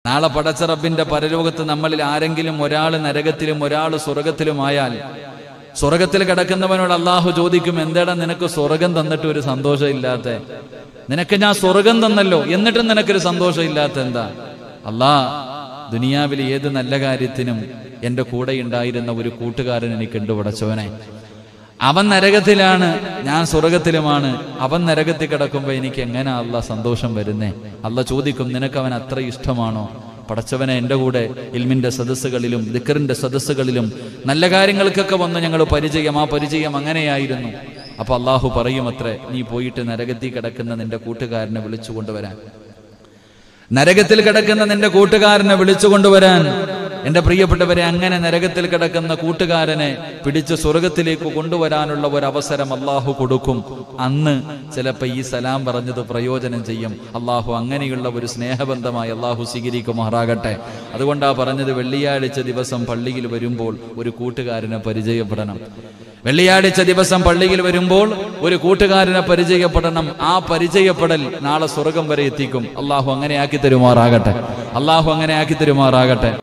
നാളെ പടച്ചറബിന്റെ പരലോകത്ത് നമ്മളിൽ ആരെങ്കിലും ഒരാൾ നരകത്തിലും ഒരാൾ സ്വർഗത്തിലുമായാൽ സ്വർഗത്തിൽ കിടക്കുന്നവനോട് അള്ളാഹു ചോദിക്കും എന്താടാ നിനക്ക് സ്വർഗം തന്നിട്ട് ഒരു സന്തോഷമില്ലാത്ത നിനക്ക് ഞാൻ സ്വർഗം തന്നല്ലോ എന്നിട്ടും നിനക്കൊരു സന്തോഷമില്ലാത്ത എന്താ അല്ലാ ദുനിയാവിൽ ഏത് നല്ല കാര്യത്തിനും എൻ്റെ കൂടെ ഉണ്ടായിരുന്ന ഒരു കൂട്ടുകാരൻ എനിക്കുണ്ട് പടച്ചവനെ അവൻ നരകത്തിലാണ് ഞാൻ സ്വർഗത്തിലുമാണ് അവൻ നരകത്തിൽ കിടക്കുമ്പോൾ എനിക്ക് എങ്ങനെ അല്ല സന്തോഷം വരുന്നേ അല്ല ചോദിക്കും നിനക്ക് അവൻ അത്ര ഇഷ്ടമാണോ പടച്ചവനെ എൻ്റെ കൂടെ ഇൽമിന്റെ സദസ്സുകളിലും ദിക്കറിന്റെ സദസ്സുകളിലും നല്ല കാര്യങ്ങൾക്കൊക്കെ വന്ന് ഞങ്ങൾ പരിചയം ആ പരിചയം അങ്ങനെയായിരുന്നു അപ്പൊ അള്ളാഹു പറയും അത്രേ നീ പോയിട്ട് നരകത്തിൽ കിടക്കുന്ന നിന്റെ കൂട്ടുകാരനെ വിളിച്ചു കൊണ്ടുവരാൻ നരകത്തിൽ കിടക്കുന്ന നിന്റെ കൂട്ടുകാരനെ വിളിച്ചു കൊണ്ടുവരാൻ എന്റെ പ്രിയപ്പെട്ടവരെ അങ്ങനെ നരകത്തിൽ കിടക്കുന്ന കൂട്ടുകാരനെ പിടിച്ച് സ്വർഗത്തിലേക്ക് കൊണ്ടുവരാനുള്ള ഒരു അവസരം അള്ളാഹു കൊടുക്കും അന്ന് ചിലപ്പോ ഈ സലാം പറഞ്ഞത് പ്രയോജനം ചെയ്യും അള്ളാഹു അങ്ങനെയുള്ള ഒരു സ്നേഹബന്ധമായി അള്ളാഹു സ്വീകരിക്കുമാറാകട്ടെ അതുകൊണ്ടാ പറഞ്ഞത് വെള്ളിയാഴ്ച ദിവസം പള്ളിയിൽ വരുമ്പോൾ ഒരു കൂട്ടുകാരനെ പരിചയപ്പെടണം വെള്ളിയാഴ്ച ദിവസം പള്ളിയിൽ വരുമ്പോൾ ഒരു കൂട്ടുകാരനെ പരിചയപ്പെടണം ആ പരിചയപ്പെടൽ നാളെ സ്വർഗം വരെ എത്തിക്കും അള്ളാഹു അങ്ങനെ ആക്കി തരുമാറാകട്ടെ അള്ളാഹു അങ്ങനെ ആക്കി തരുമാറാകട്ടെ